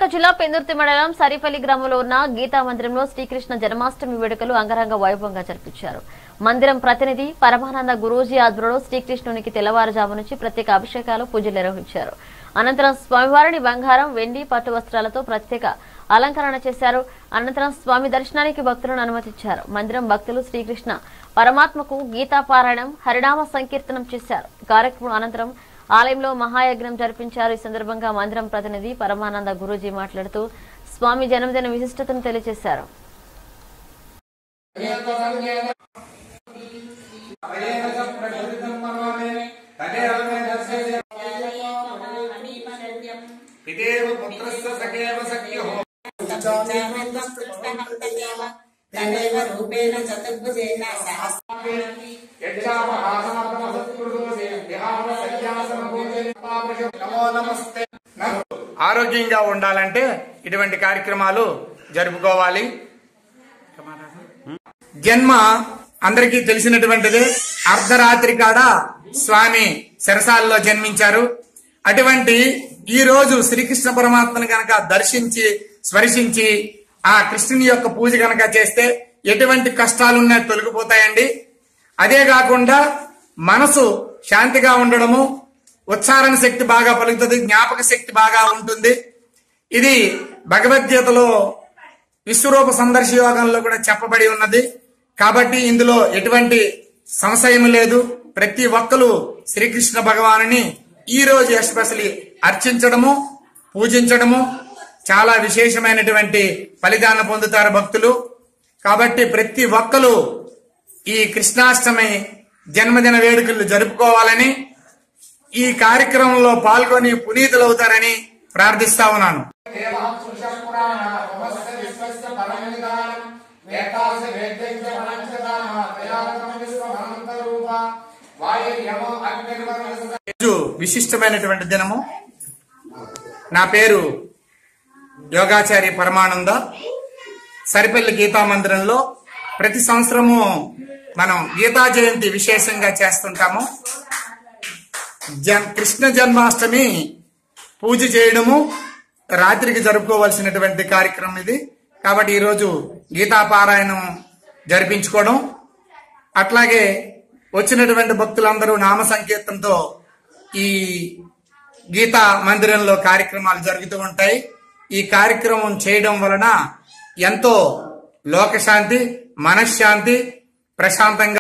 జిల్లా పెందుర్తి మండలం సరిపల్లి గ్రామంలో ఉన్న గీతా మందిరంలో శ్రీకృష్ణ జన్మాష్టమి వేడుకలు అంగరంగ వైభవంగా జరిపించారు మందిరం ప్రతినిధి పరమానంద గురూజీ ఆధ్వర్యంలో శ్రీకృష్ణునికి తెల్లవారుజాము నుంచి ప్రత్యేక అభిషేకాలు పూజలు నిర్వహించారు అనంతరం స్వామివారిని బంగారం వెండి పట్టు వస్త్రాలతో ప్రత్యేక అలంకరణ చేశారు అనంతరం స్వామి దర్శనానికి భక్తులను అనుమతించారు మందిరం భక్తులు శ్రీకృష్ణ పరమాత్మకు గీతాపారాయణం హరినామ సంకీర్తనం చేశారు కార్యక్రమం అనంతరం ఆలయంలో మహాయజ్ఞం జరిపించారు ఈ సందర్భంగా మందిరం ప్రతినిధి పరమానంద గురూజీ మాట్లాడుతూ స్వామి జన్మదిన విశిష్టతను తెలియజేశారు పితేవ పుత్రస్య సఖేవ సఖ్యో తదేవ రూపేణ చతుర్భుజేన సహస్ర నమో నమస్తే ఆరోగ్యంగా ఉండాలంటే ఇటువంటి కార్యక్రమాలు జరుపుకోవాలి జన్మ అందరికీ తెలిసినటువంటిదే అర్ధరాత్రి కాడ స్వామి శరసాలలో జన్మించారు అటువంటి ఈ రోజు శ్రీకృష్ణ పరమాత్మను గనక దర్శించి స్పర్శించి ఆ కృష్ణుని యొక్క పూజ గనక చేస్తే ఎటువంటి కష్టాలున్నా తొలగిపోతాయండి అదే కాకుండా మనసు శాంతిగా ఉండడము ఉచ్చారణ శక్తి బాగా పలుకుతుంది జ్ఞాపక శక్తి బాగా ఉంటుంది ఇది భగవద్గీతలో విశ్వరూప సందర్శ యోగంలో కూడా చెప్పబడి ఉన్నది కాబట్టి ఇందులో ఎటువంటి సంశయం లేదు ప్రతి ఒక్కరు శ్రీకృష్ణ భగవానుని ఈ రోజు ఎస్పెషలీ అర్చించడము పూజించడము చాలా విశేషమైనటువంటి ఫలితాన్ని పొందుతారు భక్తులు కాబట్టి ప్రతి ఒక్కరు ఈ కృష్ణాష్టమి జన్మదిన వేడుకలు జరుపుకోవాలని ఈ కార్యక్రమంలో పాల్గొని పునీతులవుతారని ప్రార్థిస్తా ఉన్నాను రోజు విశిష్టమైనటువంటి దినము నా పేరు యోగాచారి పరమానంద సరిపల్లి గీతా మందిరంలో ప్రతి సంవత్సరము మనం గీతా జయంతి విశేషంగా చేస్తుంటాము జన్ కృష్ణ జన్మాష్టమి పూజ చేయడము రాత్రికి జరుపుకోవాల్సినటువంటి కార్యక్రమం ఇది కాబట్టి ఈరోజు గీతా పారాయణం జరిపించుకోవడం అట్లాగే వచ్చినటువంటి భక్తులందరూ నామ సంకీర్తనతో ఈ గీతా మందిరంలో కార్యక్రమాలు జరుగుతూ ఉంటాయి ఈ కార్యక్రమం చేయడం వలన ఎంతో లోకశాంతి మనశ్శాంతి ప్రశాంతంగా